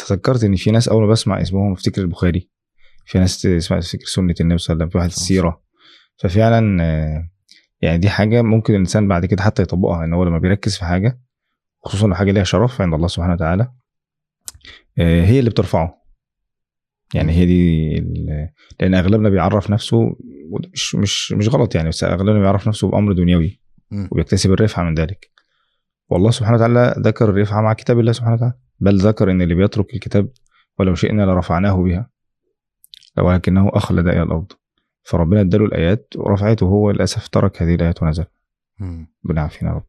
تذكرت ان في ناس اول ما بسمع اسمهم افتكر البخاري في ناس تسمع تفتكر سنه النبي صلى الله عليه وسلم في واحد السيره ففعلا آه، يعني دي حاجه ممكن الانسان بعد كده حتى يطبقها ان هو لما بيركز في حاجه خصوصا لو حاجه ليها شرف عند الله سبحانه وتعالى آه، هي اللي بترفعه يعني هي دي ال- لان اغلبنا بيعرف نفسه وده مش مش مش غلط يعني بس اغلبنا بيعرف نفسه بامر دنيوي مم. وبيكتسب الرفعه من ذلك والله سبحانه وتعالى ذكر الرفعه مع كتاب الله سبحانه وتعالى بل ذكر ان اللي بيترك الكتاب ولو شئنا لرفعناه بها ولكنه اخلد الى الارض فربنا اداله الايات ورفعته هو للاسف ترك هذه الايات ونزل مم. ربنا يعافينا يا رب